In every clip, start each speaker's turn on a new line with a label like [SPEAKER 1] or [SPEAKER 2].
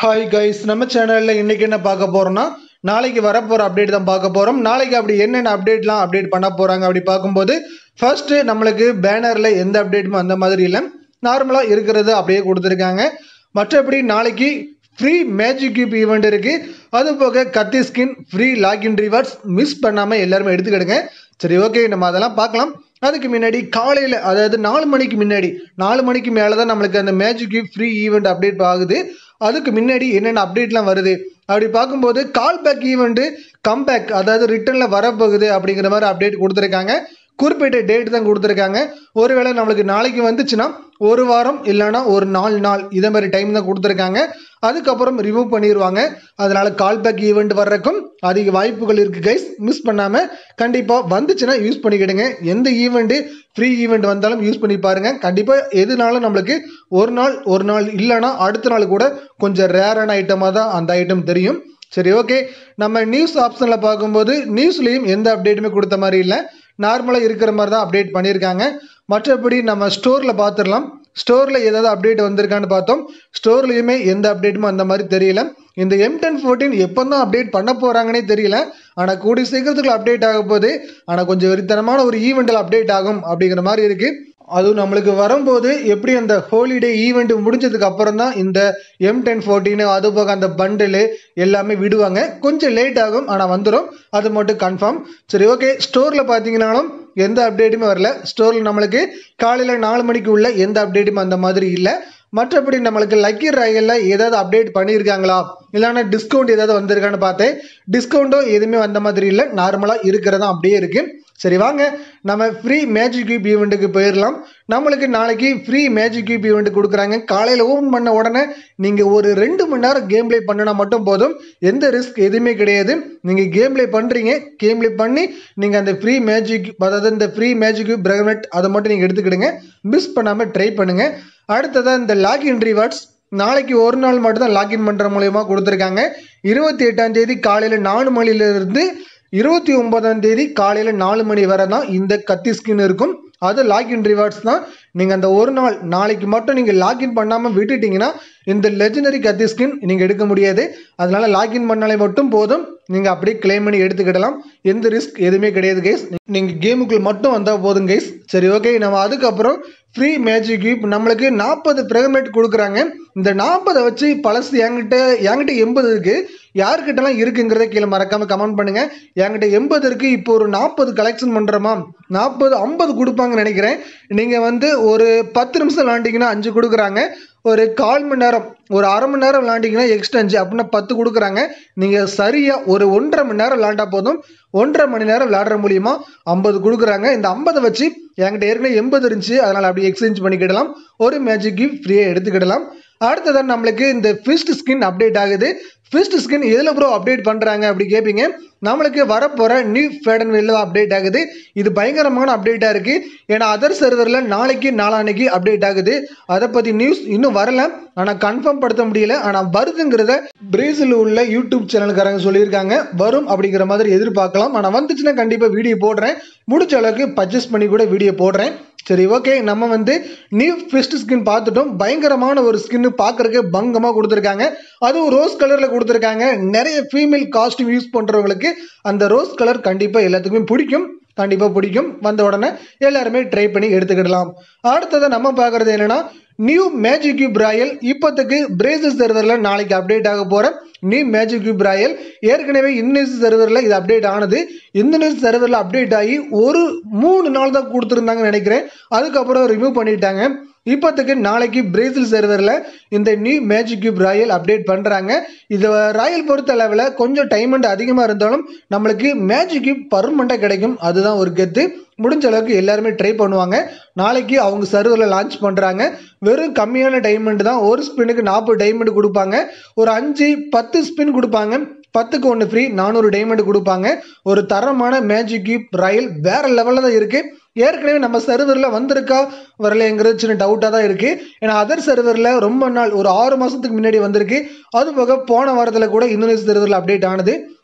[SPEAKER 1] hi guys நம்ம சேனலில் இன்னைக்கு என்ன பார்க்க போறோம்னா நாளைக்கு வரப்போகிற அப்டேட் தான் பார்க்க போகிறோம் நாளைக்கு அப்படி என்னென்ன அப்டேட்லாம் அப்டேட் பண்ண போகிறாங்க அப்படி பார்க்கும்போது ஃபர்ஸ்ட் நம்மளுக்கு பேனரில் எந்த அப்டேட்டுமே அந்த மாதிரி இல்லை நார்மலாக இருக்கிறது அப்படியே கொடுத்துருக்காங்க மற்றபடி நாளைக்கு ஃப்ரீ மேஜிக் கியூப் ஈவெண்ட் இருக்குது அது போக கத்தி skin free login rewards miss பண்ணாமல் எல்லாருமே எடுத்துக்கிடுங்க சரி ஓகே நம்ம அதெல்லாம் பார்க்கலாம் அதுக்கு முன்னாடி காலையில் அதாவது நாலு மணிக்கு முன்னாடி நாலு மணிக்கு மேலே தான் நம்மளுக்கு அந்த magic cube free event update ஆகுது அதுக்கு முன்னாடி என்னென்ன அப்டேட்லாம் வருது அப்படி பார்க்கும்போது கால் பேக் ஈவெண்ட்டு கம்பேக் அதாவது ரிட்டர்னில் வரப்போகுது அப்படிங்கிற மாதிரி அப்டேட் கொடுத்துருக்காங்க குறிப்பிட்ட டேட் தான் கொடுத்துருக்காங்க ஒருவேளை நம்மளுக்கு நாளைக்கு வந்துச்சுன்னா ஒரு வாரம் இல்லைன்னா ஒரு நாலு நாள் இதே மாதிரி டைம் தான் கொடுத்துருக்காங்க அதுக்கப்புறம் ரிமூவ் பண்ணிடுவாங்க அதனால கால் பேக் ஈவெண்ட் வர்றதுக்கும் அதிக வாய்ப்புகள் இருக்குது கைஸ் மிஸ் பண்ணாமல் கண்டிப்பாக வந்துச்சுன்னா யூஸ் பண்ணிக்கிடுங்க எந்த ஈவெண்ட்டு ஃப்ரீ ஈவெண்ட் வந்தாலும் யூஸ் பண்ணி பாருங்கள் கண்டிப்பாக எதுனாலும் நம்மளுக்கு ஒரு நாள் ஒரு நாள் இல்லைன்னா அடுத்த நாள் கூட கொஞ்சம் ரேரான ஐட்டமாக தான் அந்த ஐட்டம் தெரியும் சரி ஓகே நம்ம நியூஸ் ஆப்ஷனில் பார்க்கும்போது நியூஸ்லேயும் எந்த அப்டேட்டுமே கொடுத்த மாதிரி இல்லை நார்மலாக இருக்கிற மாதிரி தான் அப்டேட் பண்ணியிருக்காங்க மற்றபடி நம்ம ஸ்டோரில் பார்த்துடலாம் ஸ்டோரில் ஏதாவது அப்டேட் வந்திருக்கான்னு பார்த்தோம் ஸ்டோர்லேயுமே எந்த அப்டேட்டுமே அந்த மாதிரி தெரியல இந்த எம் டென் ஃபோர்டீன் எப்போ தான் அப்டேட் பண்ண போகிறாங்கன்னே தெரியல ஆனால் கூடிய சீக்கிரத்துக்குள்ள அப்டேட் ஆக போது ஆனால் கொஞ்சம் வெறித்தனமான ஒரு ஈவெண்ட்டில் அப்டேட் ஆகும் அப்படிங்கிற மாதிரி இருக்குது அதுவும் நம்மளுக்கு வரும்போது எப்படி அந்த ஹோலிடே ஈவெண்ட் முடிஞ்சதுக்கு அப்புறம் தான் இந்த எம் டென் ஃபோர்டீனு அது போக அந்த பண்டிலு எல்லாமே விடுவாங்க கொஞ்சம் லேட் ஆகும் ஆனால் வந்துடும் அது மட்டும் கன்ஃபார்ம் சரி ஓகே ஸ்டோரில் பார்த்தீங்கன்னாலும் எந்த அப்டேட்டுமே வரல ஸ்டோரில் நம்மளுக்கு காலையில் நாலு மணிக்கு உள்ள எந்த அப்டேட்டுமே அந்த மாதிரி இல்லை மற்றபடி நம்மளுக்கு லக்கி ராயலில் ஏதாவது அப்டேட் பண்ணியிருக்காங்களா இல்லைன்னா டிஸ்கவுண்ட் ஏதாவது வந்திருக்கான்னு பார்த்தேன் டிஸ்கவுண்ட்டும் எதுவுமே வந்த மாதிரி இல்லை நார்மலாக இருக்கிறதா அப்படியே இருக்குது சரி வாங்க நம்ம ஃப்ரீ மேஜிக் கியூப் ஈவெண்ட்டுக்கு போயிடலாம் நம்மளுக்கு நாளைக்கு ஃப்ரீ மேஜிக் கியூப் ஈவெண்ட் கொடுக்குறாங்க காலையில் ஓப்பன் பண்ண உடனே நீங்கள் ஒரு ரெண்டு மணி நேரம் கேம் ப்ளே பண்ணினா மட்டும் போதும் எந்த ரிஸ்க் எதுவுமே கிடையாது நீங்கள் கேம் ப்ளே பண்ணுறீங்க கேம் ப்ளே பண்ணி நீங்கள் அந்த ஃப்ரீ மேஜிக் அதாவது இந்த ஃப்ரீ மேஜிக் கியூப் பிரகனட் அதை மட்டும் நீங்கள் எடுத்துக்கிடுங்க மிஸ் பண்ணாமல் ட்ரை பண்ணுங்கள் அடுத்ததாக இந்த லாகின் ரிவார்ட்ஸ் நாளைக்கு ஒரு நாள் மட்டும் தான் லாகின் பண்ணுற மூலயமா கொடுத்துருக்காங்க இருபத்தி எட்டாம் தேதி காலையில் நாலு மணிலேருந்து இருபத்தி ஒன்பதாம் தேதி காலையில் நாலு மணி வரை தான் இந்த கத்தி ஸ்கின் இருக்கும் அது லாகின் ரிவார்ட்ஸ் தான் நீங்கள் அந்த ஒரு நாள் நாளைக்கு மட்டும் நீங்கள் லாகின் பண்ணாமல் விட்டுட்டீங்கன்னா இந்த லெஜனரி கத்தி ஸ்கின் நீங்கள் எடுக்க முடியாது அதனால லாகின் பண்ணாலே மட்டும் போதும் நீங்கள் அப்படியே கிளைம் பண்ணி எடுத்துக்கிடலாம் எந்த ரிஸ்க் எதுவுமே கிடையாது கைஸ் நீங்கள் கேமுக்குள் மட்டும் வந்தால் போதும் கைஸ் சரி ஓகே நம்ம அதுக்கப்புறம் ஃப்ரீ மேஜிக் கியூப் நம்மளுக்கு நாற்பது பிரகமெண்ட் கொடுக்குறாங்க இந்த நாற்பதை வச்சு பழசு என்கிட்ட என்கிட்ட எண்பது இருக்குது யாருக்கிட்டலாம் இருக்குங்கிறத கீழே மறக்காமல் கமெண்ட் பண்ணுங்கள் என்கிட்ட எண்பது இருக்குது இப்போ ஒரு நாற்பது கலெக்ஷன் பண்ணுறோமா நாற்பது ஐம்பது கொடுப்பாங்கன்னு நினைக்கிறேன் நீங்கள் வந்து ஒரு பத்து நிமிஷம் விளாண்டிங்கன்னா அஞ்சு கொடுக்குறாங்க ஒரு கால் மணி நேரம் ஒரு அரை மணி நேரம் விளாண்டிங்கன்னா எக்ஸ்ட்ரா அஞ்சு அப்படின்னா பத்து கொடுக்குறாங்க நீங்கள் சரியாக ஒரு ஒன்றரை மணி நேரம் விளாண்டா போதும் ஒன்றரை மணி நேரம் விளாடுற மூலியமா ஐம்பது கொடுக்குறாங்க இந்த ஐம்பதை வச்சு என்கிட்ட ஏற்கனவே எண்பது இருந்துச்சு அதனால் அப்படி எக்ஸ்சேஞ்ச் பண்ணிக்கிடலாம் ஒரு மேஜிக் கிஃப்ட் ஃப்ரீயாக எடுத்துக்கிடலாம் அடுத்ததான் நம்மளுக்கு இந்த ஃபிஸ்ட் ஸ்கின் அப்டேட் ஆகுது ஃபிஸ்ட் ஸ்கின் எதில் ப்ரோ அப்டேட் பண்ணுறாங்க அப்படி கேட்பீங்க நம்மளுக்கு வரப்போகிற நியூ ஃபேடன் வெளில அப்டேட் ஆகுது இது பயங்கரமான அப்டேட்டாக இருக்குது ஏன்னா அதர் சர்வரில் நாளைக்கு நாளான்னைக்கு அப்டேட் ஆகுது அதை பற்றி நியூஸ் இன்னும் வரல ஆனால் கன்ஃபார்ம் படுத்த முடியல ஆனால் வருதுங்கிறத பிரேசில் உள்ள யூடியூப் சேனலுக்காரங்க சொல்லியிருக்காங்க வரும் அப்படிங்கிற மாதிரி எதிர்பார்க்கலாம் ஆனால் வந்துச்சுன்னா கண்டிப்பாக வீடியோ போடுறேன் முடிச்ச அளவுக்கு பர்ச்சேஸ் பண்ணி கூட வீடியோ போடுறேன் சரி ஓகே நம்ம வந்து நியூ ஃபிஸ்ட் ஸ்கின் பார்த்துட்டோம் பயங்கரமான ஒரு ஸ்கின் பார்க்குறதுக்கு பங்கமாக கொடுத்துருக்காங்க அதுவும் ரோஸ் கலரில் கொடுத்துருக்காங்க நிறைய ஃபீமேல் காஸ்டியூம் யூஸ் பண்ணுறவங்களுக்கு அந்த ரோஸ் கலர் கண்டிப்பாக எல்லாத்துக்குமே பிடிக்கும் கண்டிப்பாக பிடிக்கும் வந்த உடனே எல்லாருமே ட்ரை பண்ணி எடுத்துக்கிடலாம் அடுத்ததை நம்ம பார்க்குறது என்னென்னா நியூ மேஜிக் கியூப் ராயல் இப்போத்துக்கு பிரேசில் சர்வரில் நாளைக்கு அப்டேட் ஆக போகிற நியூ மேஜிக் கியூப் ராயல் ஏற்கனவே இந்தோனேஷிய சர்வரில் இது அப்டேட் ஆனது இந்தோனேஷிய சர்வரில் அப்டேட் ஆகி ஒரு மூணு நாள் தான் கொடுத்துருந்தாங்கன்னு நினைக்கிறேன் அதுக்கப்புறம் ரிமூவ் பண்ணிட்டாங்க இப்போத்துக்கு நாளைக்கு பிரேசில் சர்வரில் இந்த new magic cube royal update பண்ணுறாங்க இது ராயல் பொறுத்த அளவில் கொஞ்சம் டைம் அண்ட் அதிகமாக இருந்தாலும் நம்மளுக்கு மேஜிக் கியூப் பர்மனெண்ட்டாக கிடைக்கும் அதுதான் ஒரு கெத்து முடிஞ்ச அளவுக்கு எல்லாருமே ட்ரை பண்ணுவாங்க நாளைக்கு அவங்க சர்வரில் லான்ச் பண்ணுறாங்க வெறும் கம்மியான டைமண்ட் தான் ஒரு ஸ்பின்னுக்கு நாற்பது டைமண்ட் கொடுப்பாங்க ஒரு அஞ்சு பத்து ஸ்பின் கொடுப்பாங்க பத்துக்கு ஒன்று ஃப்ரீ நானூறு டைமண்ட் கொடுப்பாங்க ஒரு தரமான மேஜிக் கியூப் ராயல் வேற லெவலில் தான் இருக்குது ஏற்கனவே நம்ம சர்வரில் வந்திருக்கா வரலைங்கிறது சின்ன டவுட்டாக தான் இருக்குது ஏன்னா அதர் சர்வரில் ரொம்ப நாள் ஒரு ஆறு மாதத்துக்கு முன்னாடி வந்திருக்கு அது போக போன வாரத்தில் கூட இந்தோனேஷிய சர்வரில் அப்டேட் ஆனது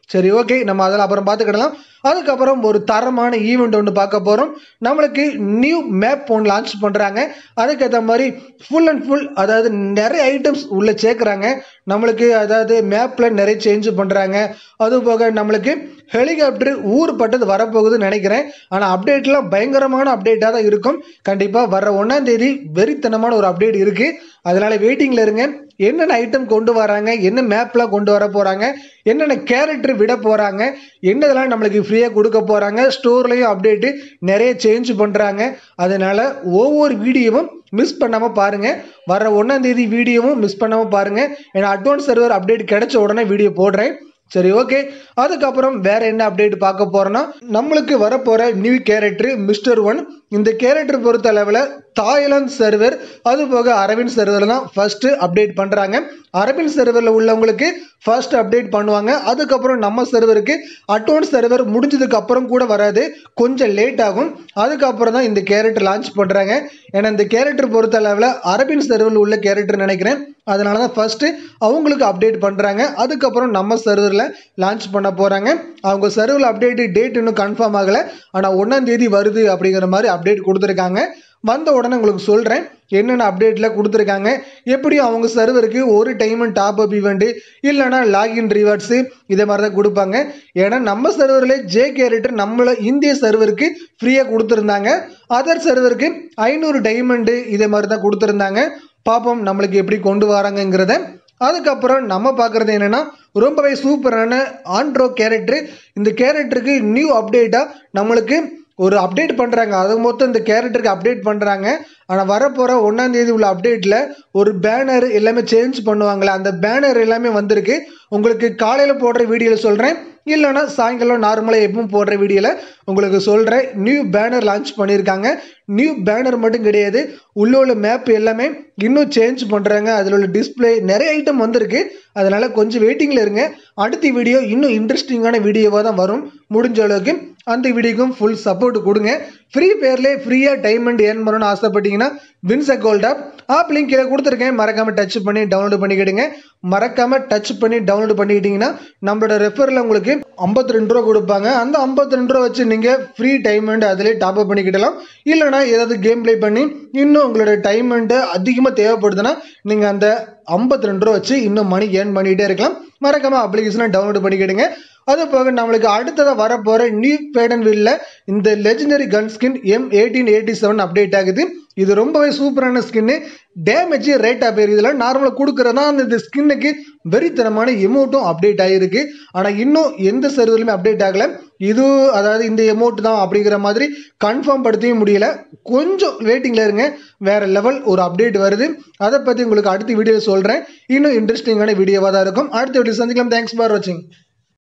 [SPEAKER 1] சரி ஓகே நம்ம அதில் அப்புறம் பார்த்துக்கிடலாம் அதுக்கப்புறம் ஒரு தரமான ஈவெண்ட் ஒன்று பார்க்க போகிறோம் நம்மளுக்கு நியூ மேப் ஒன்று லான்ச் பண்ணுறாங்க அதுக்கேற்ற மாதிரி ஃபுல் அண்ட் ஃபுல் அதாவது நிறைய ஐட்டம்ஸ் உள்ளே சேர்க்குறாங்க நம்மளுக்கு அதாவது மேப்பில் நிறைய சேஞ்ச் பண்ணுறாங்க அது போக நம்மளுக்கு ஹெலிகாப்டர் ஊர் பட்டது வரப்போகுதுன்னு நினைக்கிறேன் ஆனால் அப்டேட்லாம் பயங்கரமான அப்டேட்டாக தான் இருக்கும் கண்டிப்பாக வர ஒன்றாம் தேதி வெறித்தனமான ஒரு அப்டேட் இருக்குது அதனால வெயிட்டிங்கில் இருங்க என்னென்ன ஐட்டம் கொண்டு வராங்க என்ன மேப்லாம் கொண்டு வர போகிறாங்க என்னென்ன கேரக்டர் விட போகிறாங்க என்னதெல்லாம் நம்மளுக்கு ஃப்ரீயாக கொடுக்க போகிறாங்க ஸ்டோர்லேயும் அப்டேட்டு நிறைய சேஞ்ச் பண்ணுறாங்க அதனால் ஒவ்வொரு வீடியோவும் மிஸ் பண்ணாமல் பாருங்கள் வர ஒன்றாம் தேதி வீடியோவும் மிஸ் பண்ணாமல் பாருங்கள் ஏன்னா அட்வான்ஸ் சர்வர் அப்டேட் கிடைச்ச உடனே வீடியோ போடுறேன் சரி ஓகே அதுக்கப்புறம் வேற என்ன அப்டேட் பார்க்க போறோம்னா நம்மளுக்கு வரப்போற நியூ கேரக்டர் மிஸ்டர் ஒன் இந்த கேரக்டர் பொறுத்த அளவில் தாய்லாந்து சர்வர் அது போக அரவிந்த் சர்வர் தான் ஃபர்ஸ்ட் அப்டேட் பண்றாங்க அரவிந்த் சர்வரில் உள்ளவங்களுக்கு ஃபர்ஸ்ட் அப்டேட் பண்ணுவாங்க அதுக்கப்புறம் நம்ம சர்வருக்கு அட்வான்ஸ் சர்வர் முடிஞ்சதுக்கு அப்புறம் கூட வராது கொஞ்சம் லேட் ஆகும் அதுக்கப்புறம் தான் இந்த கேரக்டர் லான்ச் பண்றாங்க ஏன்னா இந்த கேரக்டர் பொறுத்த அளவில் அரபின் சர்வரில் உள்ள கேரக்டர் நினைக்கிறேன் அதனால தான் ஃபர்ஸ்ட் அவங்களுக்கு அப்டேட் பண்றாங்க அதுக்கப்புறம் நம்ம சர்வரில் லான்ச் பண்ண போறாங்க அவங்க சர்வரில் அப்டேட் டேட் இன்னும் கன்ஃபார்ம் ஆகலை ஆனால் ஒன்றாம் தேதி வருது அப்படிங்கிற மாதிரி அப்டேட் கொடுத்துருக்காங்க வந்த உடனே உங்களுக்கு சொல்கிறேன் என்னென்ன அப்டேட்டில் கொடுத்துருக்காங்க எப்படி அவங்க சர்வருக்கு ஒரு டைம் டாப் அப் ஈவெண்ட்டு இல்லைனா லாகின் ரிவார்ட்ஸு இதே மாதிரி தான் கொடுப்பாங்க ஏன்னா நம்ம சர்வரில் ஜே கேரக்டர் நம்மள இந்திய சர்வருக்கு ஃப்ரீயாக கொடுத்துருந்தாங்க அதர் சர்வருக்கு ஐநூறு டைமண்டு இதே மாதிரி தான் கொடுத்துருந்தாங்க பார்ப்போம் நம்மளுக்கு எப்படி கொண்டு வராங்கங்கிறத அதுக்கப்புறம் நம்ம பார்க்குறது என்னென்னா ரொம்பவே சூப்பரான ஆண்ட்ரோ கேரக்டர் இந்த கேரக்டருக்கு நியூ அப்டேட்டாக நம்மளுக்கு ஒரு அப்டேட் பண்ணுறாங்க அது மொத்தம் இந்த கேரக்டருக்கு அப்டேட் பண்ணுறாங்க ஆனால் வரப்போகிற ஒன்றாந்தேதி உள்ள அப்டேட்டில் ஒரு பேனர் எல்லாமே சேஞ்ச் பண்ணுவாங்களே அந்த பேனர் எல்லாமே வந்திருக்கு உங்களுக்கு காலையில் போடுற வீடியோவில் சொல்கிறேன் இல்லைனா சாயங்காலம் நார்மலாக எப்பவும் போடுற வீடியோவில் உங்களுக்கு சொல்கிறேன் நியூ பேனர் லான்ச் பண்ணியிருக்காங்க நியூ பேனர் மட்டும் கிடையாது உள்ள உள்ள மேப் எல்லாமே இன்னும் சேஞ்ச் பண்ணுறாங்க அதில் உள்ள டிஸ்பிளே நிறைய ஐட்டம் வந்திருக்கு அதனால் கொஞ்சம் வெயிட்டிங்கில் இருங்க அடுத்த வீடியோ இன்னும் இன்ட்ரெஸ்டிங்கான வீடியோவாக தான் வரும் முடிஞ்ச அளவுக்கு அந்த வீடியோக்கும் ஃபுல் சப்போர்ட் கொடுங்க ஃப்ரீ ஃபயர்லேயே ஃப்ரீயாக டைமண்ட் ஏர்ன் பண்ணணும்னு ஆசைப்பட்டீங்கன்னா wins gold app app link கீழே கொடுத்துருக்கேன் மறக்காமல் டச் பண்ணி டவுன்லோட் பண்ணிக்கிடுங்க மறக்காமல் டச் பண்ணி டவுன்லோட் பண்ணிக்கிட்டீங்கன்னா நம்மளோட ரெஃபரில் உங்களுக்கு ஐம்பத்தி ரெண்டு ரூபா கொடுப்பாங்க அந்த ஐம்பத்தி ரெண்டு ரூபா வச்சு நீங்கள் ஃப்ரீ டைமண்ட் அதிலே டாப் அப் பண்ணிக்கிடலாம் இல்லைனா ஏதாவது கேம் ப்ளே பண்ணி இன்னும் உங்களோட டைமண்ட்டு அதிகமாக தேவைப்படுதுன்னா நீங்கள் அந்த ஐம்பத்தி ரெண்டு ரூபா வச்சு இன்னும் மணி ஏர்ன் பண்ணிகிட்டே இருக்கலாம் மறக்காமல் அப்ளிகேஷனை டவுன்லோட் பண்ணிக்கிடுங்க அது போக நம்மளுக்கு அடுத்ததாக வரப்போகிற நியூ பேடன் வீலில் இந்த legendary gun skin M eighteen eighty seven update ஆகுது இது ரொம்பவே சூப்பரான ஸ்கின்னு டேமேஜ் ரேட்டாக பேர் இதெல்லாம் நார்மலாக கொடுக்குறதா அந்த ஸ்கின்னுக்கு வெறித்தனமான எமௌண்ட்டும் அப்டேட் ஆகிருக்கு ஆனால் இன்னும் எந்த சர்வர்லையுமே அப்டேட் ஆகலை இது அதாவது இந்த எமௌண்ட் தான் அப்படிங்கிற மாதிரி கன்ஃபார்ம் படுத்தவே முடியல கொஞ்சம் வெயிட்டிங்கில் இருங்க வேற லெவல் ஒரு அப்டேட் வருது அதை பற்றி உங்களுக்கு அடுத்த வீடியோ சொல்கிறேன் இன்னும் இன்ட்ரெஸ்டிங்கான வீடியோவாக தான் இருக்கும் அடுத்த வீடியோ சந்திக்கலாம் தேங்க்ஸ் ஃபார் வாட்சிங்